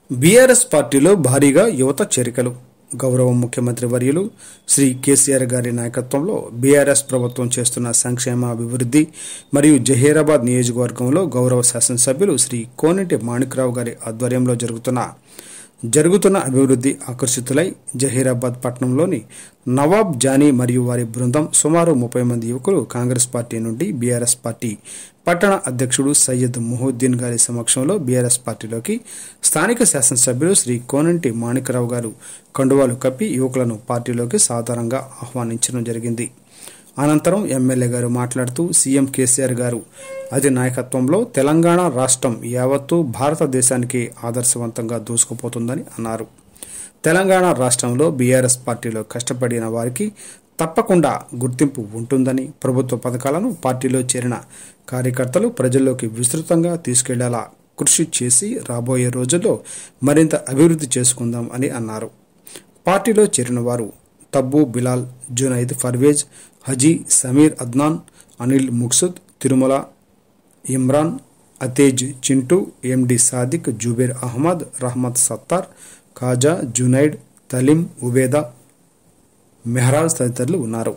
BRS పార్టీలో భారీగా యువత చేరికలు గౌరవ ముఖ్యమంత్రి వర్యులు శ్రీ కేసీఆర్ గారి నాయకత్వంలో బీఆర్ఎస్ ప్రభుత్వం చేస్తున్న సంక్షేమ అభివృద్ధి మరియు జహీరాబాద్ నియోజకవర్గంలో గౌరవ శాసనసభ్యులు శ్రీ కోనిటి మాణిక్రావు గారి ఆధ్వర్యంలో జరుగుతున్న జరుగుతున్న అభివృద్ధి ఆకర్షితులై జహీరాబాద్ పట్టణంలోని నవాబ్ జానీ మరియు వారి బృందం సుమారు ముప్పై మంది యువకులు కాంగ్రెస్ పార్టీ నుండి బీఆర్ఎస్ పార్టీ పట్టణ అధ్యక్షుడు సయ్యద్ మొహుద్దీన్ గారి సమక్షంలో బీఆర్ఎస్ పార్టీలోకి స్థానిక శాసనసభ్యులు శ్రీ కోనంటి మాణికరావు గారు కండువాలు కప్పి యువకులను పార్టీలోకి సాధారణంగా ఆహ్వానించడం జరిగింది అనంతరం ఎమ్మెల్యే గారు మాట్లాడుతూ సీఎం కేసీఆర్ గారు అది నాయకత్వంలో తెలంగాణ రాష్ట్రం యావత్తు భారతదేశానికి ఆదర్శవంతంగా దూసుకుపోతుందని అన్నారు తెలంగాణ రాష్ట్రంలో బీఆర్ఎస్ పార్టీలో కష్టపడిన వారికి తప్పకుండా గుర్తింపు ఉంటుందని ప్రభుత్వ పథకాలను పార్టీలో చేరిన కార్యకర్తలు ప్రజల్లోకి విస్తృతంగా తీసుకెళ్లేలా కృషి చేసి రాబోయే రోజుల్లో మరింత అభివృద్ధి చేసుకుందాం అని అన్నారు పార్టీలో చేరిన వారు తబ్బు బిలాల్ జునైద్ ఫర్వేజ్ హజీ సమీర్ అద్నాన్ అనిల్ ముక్సుద్ తిరుమల ఇమ్రాన్ అతేజ్ చింటూ ఎండి సాదిక్ జుబేర్ అహ్మద్ రహమద్ సత్తార్ ఖాజా జునైడ్ తలీం ఉబేదా మెహరాజ్ తదితరులు ఉన్నారు